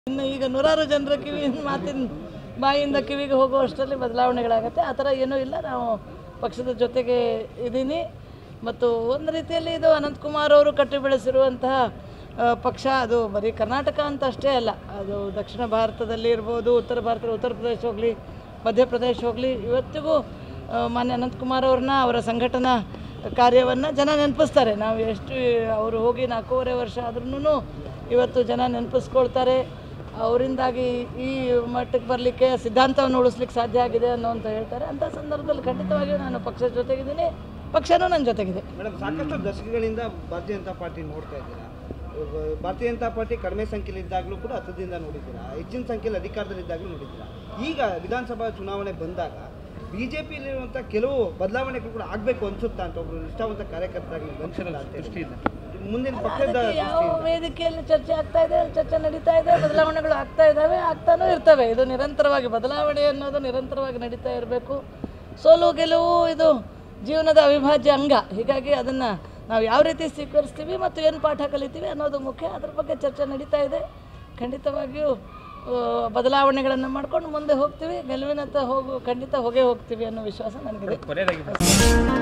ಇನ್ನು ಈಗ ನೂರಾರು ಜನರ ಕಿವಿ ಮಾತಿನ ಬಾಯಿಂದ ಕಿವಿಗೆ ಹೋಗುವಷ್ಟರಲ್ಲಿ ಬದಲಾವಣೆಗಳಾಗತ್ತೆ ಆ ಥರ ಏನೂ ಇಲ್ಲ ನಾವು ಪಕ್ಷದ ಜೊತೆಗೆ ಇದ್ದೀನಿ ಮತ್ತು ಒಂದು ರೀತಿಯಲ್ಲಿ ಇದು ಅನಂತಕುಮಾರ್ ಅವರು ಕಟ್ಟಿ ಬೆಳೆಸಿರುವಂತಹ ಆ, ಪಕ್ಷ ಅದು ಬರೀ ಕರ್ನಾಟಕ ಅಂತ ಅಷ್ಟೇ ಅಲ್ಲ ಅದು ದಕ್ಷಿಣ ಭಾರತದಲ್ಲಿ ಇರ್ಬೋದು ಉತ್ತರ ಭಾರತದ ಉತ್ತರ ಪ್ರದೇಶ ಹೋಗಲಿ ಮಧ್ಯಪ್ರದೇಶ ಹೋಗಲಿ ಇವತ್ತಿಗೂ ಆ, ಮಾನ್ಯ ಅನಂತಕುಮಾರ್ ಅವ್ರನ್ನ ಅವರ ಸಂಘಟನಾ ಕಾರ್ಯವನ್ನು ಜನ ನೆನಪಿಸ್ತಾರೆ ನಾವು ಎಷ್ಟು ಅವರು ಹೋಗಿ ನಾಲ್ಕೂವರೆ ವರ್ಷ ಆದ್ರೂ ಇವತ್ತು ಜನ ನೆನಪಿಸ್ಕೊಳ್ತಾರೆ ಅವರಿಂದಾಗಿ ಈ ಮಟ್ಟಕ್ಕೆ ಬರಲಿಕ್ಕೆ ಸಿದ್ಧಾಂತವನ್ನು ಉಳಿಸ್ಲಿಕ್ಕೆ ಸಾಧ್ಯ ಆಗಿದೆ ಅನ್ನೋ ಅಂತ ಹೇಳ್ತಾರೆ ಅಂಥ ಸಂದರ್ಭದಲ್ಲಿ ಖಂಡಿತವಾಗಿಯೂ ನಾನು ಪಕ್ಷದ ಜೊತೆಗಿದ್ದೀನಿ ಪಕ್ಷನೂ ನನ್ನ ಜೊತೆಗಿದೆ ಮೇಡಮ್ ಸಾಕಷ್ಟು ದಶಕಗಳಿಂದ ಭಾರತೀಯ ಜನತಾ ಪಾರ್ಟಿ ನೋಡ್ತಾ ಇದ್ದೀರಾ ಇವಾಗ ಭಾರತೀಯ ಜನತಾ ಪಾರ್ಟಿ ಕಡಿಮೆ ಸಂಖ್ಯೆಯಲ್ಲಿ ಇದ್ದಾಗಲೂ ಕೂಡ ಹತ್ತದಿಂದ ನೋಡಿದ್ದೀರಾ ಹೆಚ್ಚಿನ ಸಂಖ್ಯೆಯಲ್ಲಿ ಅಧಿಕಾರದಲ್ಲಿದ್ದಾಗಲೂ ನೋಡಿದ್ದೀರಾ ಈಗ ವಿಧಾನಸಭಾ ಚುನಾವಣೆ ಬಂದಾಗ ಬಿ ಜೆ ಪಿಯಲ್ಲಿರುವಂಥ ಕೆಲವು ಬದಲಾವಣೆಗಳು ಕೂಡ ಆಗಬೇಕು ಅನ್ಸುತ್ತಾ ಅಂತ ಒಬ್ಬರು ನಿಷ್ಠಾವಂತ ಕಾರ್ಯಕರ್ತರಾಗಿ ಅನ್ಸಲ್ಲ ದೃಷ್ಟಿಯಿಂದ ಮುಂದಿನ ಪಕ್ಷದ ಅದಕ್ಕೆ ಯಾವ ವೇದಿಕೆಯಲ್ಲಿ ಚರ್ಚೆ ಆಗ್ತಾ ಇದೆ ಅಲ್ಲಿ ಚರ್ಚೆ ನಡೀತಾ ಇದೆ ಬದಲಾವಣೆಗಳು ಆಗ್ತಾ ಇದ್ದಾವೆ ಆಗ್ತಾನೂ ಇರ್ತವೆ ಇದು ನಿರಂತರವಾಗಿ ಬದಲಾವಣೆ ಅನ್ನೋದು ನಿರಂತರವಾಗಿ ನಡೀತಾ ಇರಬೇಕು ಸೋಲು ಗೆಲುವು ಇದು ಜೀವನದ ಅವಿಭಾಜ್ಯ ಅಂಗ ಹೀಗಾಗಿ ಅದನ್ನು ನಾವು ಯಾವ ರೀತಿ ಸ್ವೀಕರಿಸ್ತೀವಿ ಮತ್ತು ಏನು ಪಾಠ ಕಲಿತೀವಿ ಅನ್ನೋದು ಮುಖ್ಯ ಅದ್ರ ಬಗ್ಗೆ ಚರ್ಚೆ ನಡೀತಾ ಇದೆ ಖಂಡಿತವಾಗಿಯೂ ಆ, ಬದಲಾವಣೆಗಳನ್ನು ಮಾಡ್ಕೊಂಡು ಮುಂದೆ ಹೋಗ್ತೀವಿ ಗೆಲುವಿನತ್ತ ಹೋಗು ಖಂಡಿತ ಹೋಗೇ ಹೋಗ್ತೀವಿ ಅನ್ನೋ ವಿಶ್ವಾಸ ನನಗಿದೆ ಕೊನೆಯದಾಗಿ